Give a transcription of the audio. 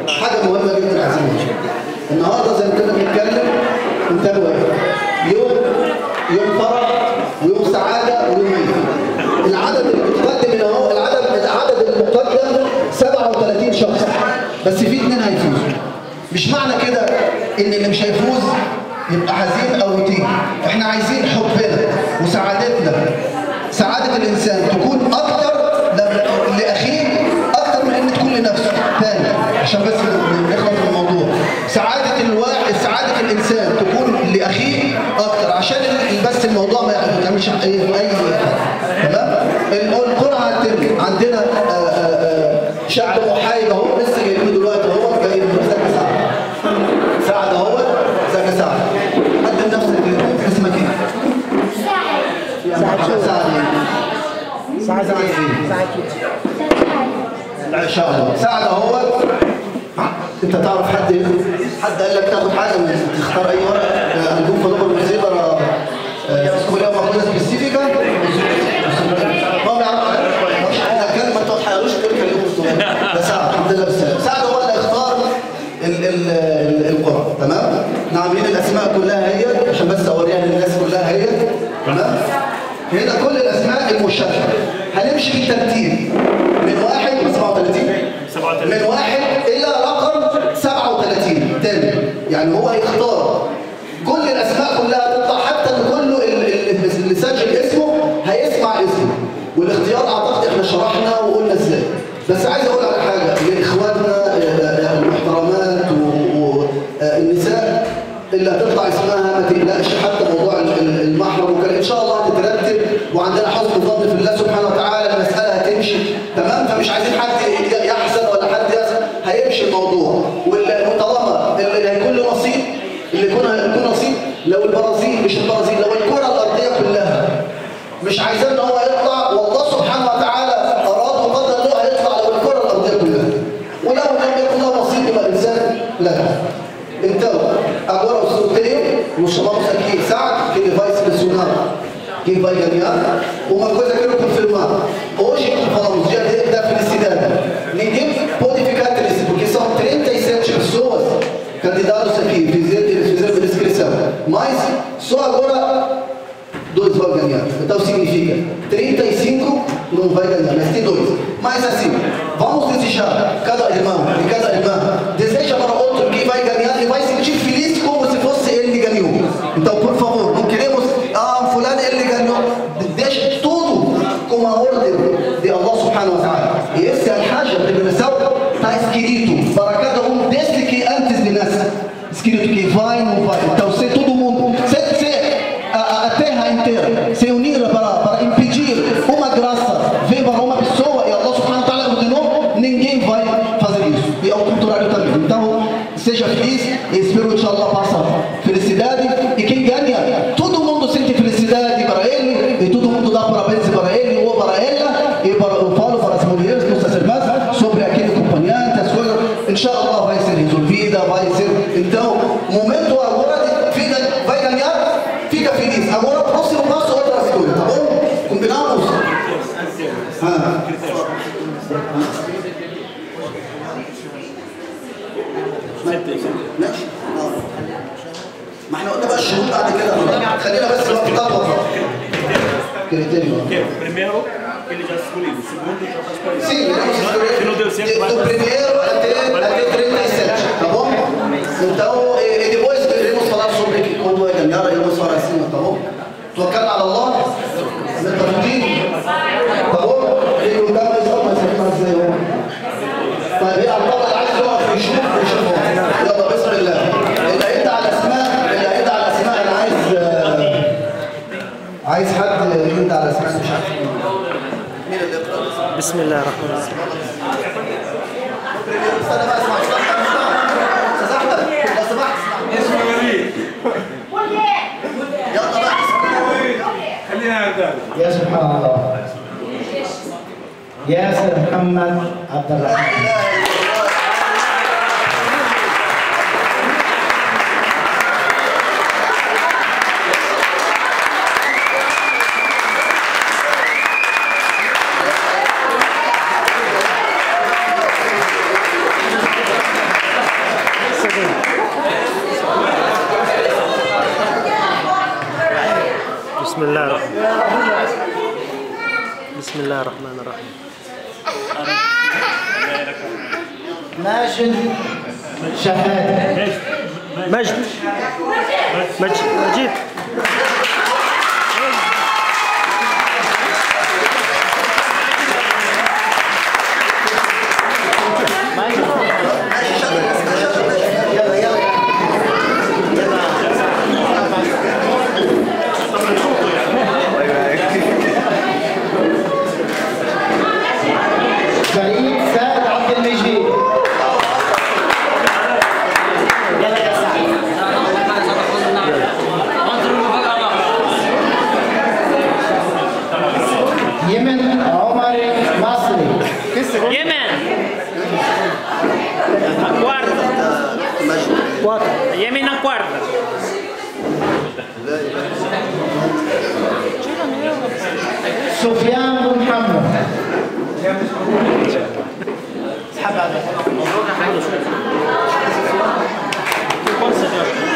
حاجه مهمه جدا عايزين نقولها. النهارده زي ما كنا بنتكلم انتبهوا يوم يوم فرح ويوم سعاده ويوم عيد العدد المتقدم هنا اهو العدد العدد المقدم 37 شخص بس في اثنين هيفوزوا مش معنى كده ان اللي مش هيفوز يبقى حزين او يطير احنا عايزين حبنا وسعادتنا سعاده الانسان تكون اكتر لم- لاخيه اكتر من ان تكون لنفسه تاني عشان بس نخلص من الموضوع سعاده الواحد سعاده الانسان تكون لاخيه اكتر عشان ال- بس الموضوع ما يعملش اي اي تمام القرعه هتتم عندنا آه، آه، آه، شعب محايد اهو لسه جايبينه دلوقتي اهو جايين من زكي سعد سعد اهو زكي سعد قدم نفسك كده. اسمك ايه؟ سعد شو؟ سعد ايه؟ سعد سعد ايه؟ سعد لا ان شاء الله سعد اهو انت تعرف حد حد قال لك تاخد حاجه من تختار اي ورقه هنجوم في نمبر ريسيفر كلها مقوله سبيسيفيكا ما بيعرف لا كان ما تحيروش دول كلموا ده سعد الحمد لله بالسلامه سعد هو اللي هيختار ال- ال- ال- القرى تمام احنا عاملين الاسماء كلها هي عشان بس اوريها للناس كلها هي تمام هنا كل الاسماء المشاركه هنمشي بالترتيب من واحد ل 37 من واحد الى رقم 37 تاني يعني هو هيختار كل الاسماء كلها تطلع حتى ان كله ال- ال- اللي سجل اسمه هيسمع اسمه والاختيار اعتقد احنا شرحنا وقلنا ازاي بس عايز اقول على حاجه لاخواتنا آه، آه، المحترمات والنساء اللي هتطلع اسمها ما تقلقش حتى موضوع ال- ال- المحرم وكده ان شاء الله هتترتب وعندنا حسن ظن في الله سبحانه وتعالى المساله هتمشي تمام فمش عايزين حد ي- يحزن ولا حد يحزن هيمشي الموضوع وال- وطالما اللي هيكون له نصيب اللي يكون هيكون نصيب لو البرازيل مش البرازيل لو الكره الارضيه كلها مش عايزين ان هو يطلع والله سبحانه وتعالى اراد وقدر له هيطلع لو الكره الارضيه كلها ولو لم يكن له نصيب يبقى الانسان لا Então, agora o sorteio, nós chamamos aqui Saad, que ele vai selecionar quem vai ganhar. Uma coisa que eu quero confirmar, hoje falamos dia de- da felicidade. Ninguém pode ficar triste, porque são 37 pessoas candidatos aqui, fizeram, eles fizeram a inscrição. Mas só agora dois vão ganhar. Então significa 35 não vai ganhar, mas tem dois. Mas assim, vamos desejar cada irmão e cada irmã deseja para outro que vai ganhar e vai se sentir feliz como se fosse ele que ganhou. Então, por favor, não queremos, ah, fulano ele ganhou. Deixe tudo com a ordem de Allah subhanahu wa ta'ala. E esse é a haja de benção, está escrito para cada um desde que antes de nascer. Escrito que vai, não vai. Então, se todo mundo, se, se a, a terra inteira se unir para, para impedir uma graça vir para uma pessoa e Allah subhanahu wa ta'ala ordenou, ninguém vai fazer isso. E ao contrário também. Então, seja feliz e espero que Allah passa felicidade. E quem ganha, todo mundo sente felicidade para ele e todo mundo dá parabéns para ele ou para ela. E para, eu falo para as mulheres, nossas irmãs, sobre aquele acompanhante, as coisas. Inshallah vai ser resolvida, vai ser. Então, o momento agora de fica, vai ganhar, fica feliz. Agora o próximo passo é outra coisa, tá bom? Combinamos? Ah. ماشي آه. ما احنا قلنا بقى الشروط بعد كده خلينا بس وقت خطوه كريتيريو Primeiro, ele já escolheu. O segundo, já está escolhido. Sim, Se não deu certo, vai do para primeiro até, até 37, tá bom? Então, e, e depois iremos falar sobre que quando vai ganhar, iremos falar assim, tá bom? توكلنا على الله متفقين tá bom? اللي قدام يصور ما يسمعش زي هو طيب ايه عبد الله اللي عايز يقف يشوف يشوف هو. يلا بسم الله اللي هيدعي على اسماء اللي هيدعي على اسماء انا عايز آه، عايز حد يدعي على اسماء مش عارف مين اللي يقرا بسم الله الرحمن الرحيم استنى بقى اسمع استاذ احمد لو سمحت يلا بقى خلينا نبدا يا سبحان الله ياسر محمد عبد الرحمن بسم الله الرحمن بسم الله الرحمن الرحيم ماجد شهادة مجد مجد مجيد يلا يلا فريد سعد عبد المجيد يلا يا سعد يمن عمر مصري Yemen. A quarta. Yemen na quarta. سفيان بن محمد اسحب هذا Quantos anos?